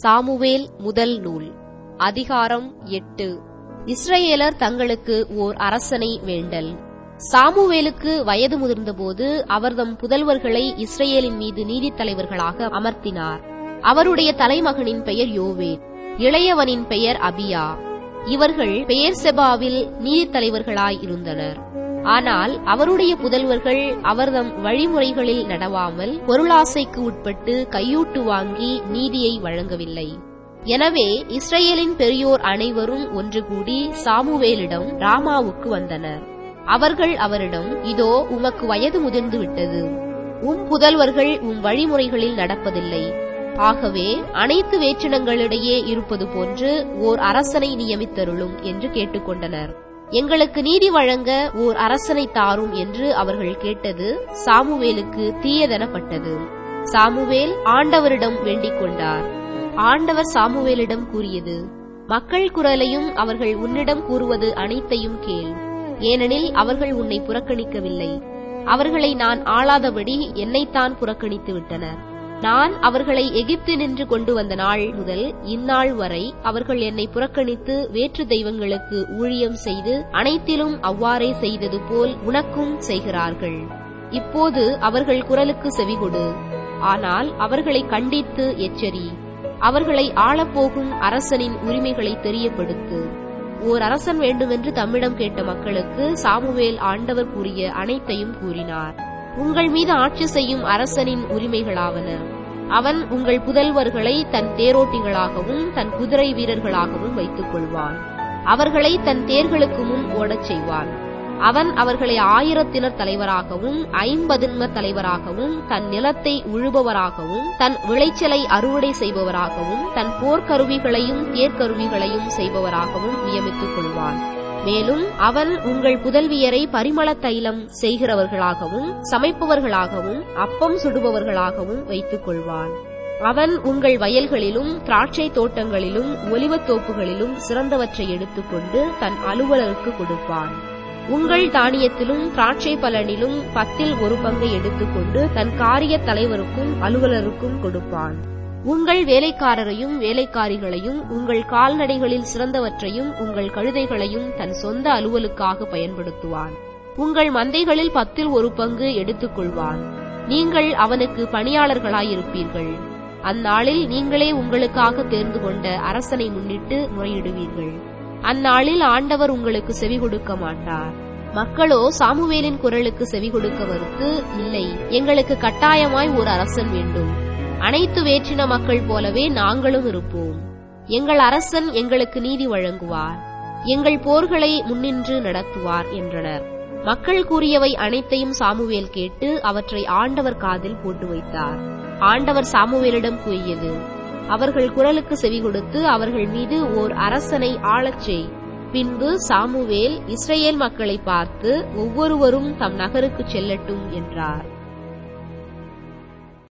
Samuel முதல் நூல் அதிகாரம் எட்டு இஸ்ரவேலர் தங்களுக்கு ஓர் அரசனை வேண்டல் சாமுவேலுக்கு வயது முதிர்ந்தபோது அவர்தம் புதல்வர்களை இஸ்ரேலின் மீது நீதித் தலைவர்களாக அமர்த்தினார் அவருடைய தலைமகனின் பெயர் யோவேல் இளையவனின் பெயர் அபியா இவர்கள் பெயர் செபாவில் நீதித் தலைவர்களாய் இருந்தனர் ஆனால் அவருடைய புதல்வர்கள் அவர்தம் வழிமுறைகளில் நடவாமல் பொருளாசைக்கு உட்பட்டு கையூட்டு வாங்கி நீதியை வழங்கவில்லை எனவே இஸ்ரேலின் பெரியோர் அனைவரும் ஒன்று கூடி சாமுவேலிடம் ராமாவுக்கு வந்தனர் அவர்கள் அவரிடம் இதோ உமக்கு வயது முதிர்ந்து விட்டது உம் புதல்வர்கள் உம் வழிமுறைகளில் நடப்பதில்லை ஆகவே அனைத்து வேற்றினங்களிடையே இருப்பது போன்று ஓர் அரசனை நியமித்தருளும் என்று கேட்டுக்கொண்டனர் எங்களுக்கு நீதி வழங்க ஓர் அரசனை தாரும் என்று அவர்கள் கேட்டது சாமுவேலுக்கு தீயதெனப்பட்டது சாமுவேல் ஆண்டவரிடம் வேண்டிக் கொண்டார் ஆண்டவர் சாமுவேலிடம் கூறியது மக்கள் குரலையும் அவர்கள் உன்னிடம் கூறுவது அனைத்தையும் கேள் ஏனெனில் அவர்கள் உன்னை புறக்கணிக்கவில்லை அவர்களை நான் ஆளாதபடி என்னைத்தான் புறக்கணித்து விட்டனர் நான் அவர்களை எகிப்து நின்று கொண்டு வந்த நாள் முதல் இந்நாள் வரை அவர்கள் என்னை புறக்கணித்து வேற்று தெய்வங்களுக்கு ஊழியம் செய்து அனைத்திலும் அவ்வாறே செய்தது போல் உனக்கும் செய்கிறார்கள் இப்போது அவர்கள் குரலுக்கு செவிகொடு ஆனால் அவர்களை கண்டித்து எச்சரி அவர்களை ஆளப்போகும் அரசனின் உரிமைகளை தெரியப்படுத்து ஓர் அரசன் வேண்டுமென்று தம்மிடம் கேட்ட மக்களுக்கு சாமுவேல் ஆண்டவர் கூறிய அனைத்தையும் கூறினார் உங்கள் மீது ஆட்சி செய்யும் அரசனின் உரிமைகளாவன அவன் உங்கள் புதல்வர்களை தன் தேரோட்டிகளாகவும் தன் குதிரை வீரர்களாகவும் வைத்துக் கொள்வான் அவர்களை தன் தேர்களுக்கு முன் ஓடச் செய்வான் அவன் அவர்களை ஆயிரத்தினர் தலைவராகவும் ஐம்பதின்ம தலைவராகவும் தன் நிலத்தை உழுபவராகவும் தன் விளைச்சலை அறுவடை செய்பவராகவும் தன் போர்க்கருவிகளையும் தேர்க்கருவிகளையும் செய்பவராகவும் நியமித்துக் கொள்வான் மேலும் அவன் உங்கள் புதல்வியரை பரிமள தைலம் செய்கிறவர்களாகவும் சமைப்பவர்களாகவும் அப்பம் சுடுபவர்களாகவும் வைத்துக் கொள்வான் அவன் உங்கள் வயல்களிலும் திராட்சை தோட்டங்களிலும் ஒலிவத் தோப்புகளிலும் சிறந்தவற்றை எடுத்துக்கொண்டு தன் அலுவலருக்கு கொடுப்பான் உங்கள் தானியத்திலும் திராட்சை பலனிலும் பத்தில் ஒரு பங்கை எடுத்துக்கொண்டு தன் காரிய தலைவருக்கும் அலுவலருக்கும் கொடுப்பான் உங்கள் வேலைக்காரரையும் வேலைக்காரிகளையும் உங்கள் கால்நடைகளில் சிறந்தவற்றையும் உங்கள் கழுதைகளையும் தன் சொந்த அலுவலுக்காக பயன்படுத்துவான் உங்கள் மந்தைகளில் பத்தில் ஒரு பங்கு எடுத்துக்கொள்வான் நீங்கள் அவனுக்கு பணியாளர்களாயிருப்பீர்கள் அந்நாளில் நீங்களே உங்களுக்காக தேர்ந்து கொண்ட அரசனை முன்னிட்டு முறையிடுவீர்கள் அந்நாளில் ஆண்டவர் உங்களுக்கு செவி கொடுக்க மாட்டார் மக்களோ சாமுவேலின் குரலுக்கு செவி கொடுக்க மறுத்து இல்லை எங்களுக்கு கட்டாயமாய் ஒரு அரசன் வேண்டும் அனைத்து வேற்றின மக்கள் போலவே நாங்களும் இருப்போம் எங்கள் அரசன் எங்களுக்கு நீதி வழங்குவார் எங்கள் போர்களை முன்னின்று நடத்துவார் என்றனர் மக்கள் கூறியவை அனைத்தையும் சாமுவேல் கேட்டு அவற்றை ஆண்டவர் காதில் போட்டு வைத்தார் ஆண்டவர் சாமுவேலிடம் கூறியது அவர்கள் குரலுக்கு செவி கொடுத்து அவர்கள் மீது ஓர் அரசனை ஆளச் செய் பின்பு சாமுவேல் இஸ்ரேல் மக்களை பார்த்து ஒவ்வொருவரும் தம் நகருக்கு செல்லட்டும் என்றார்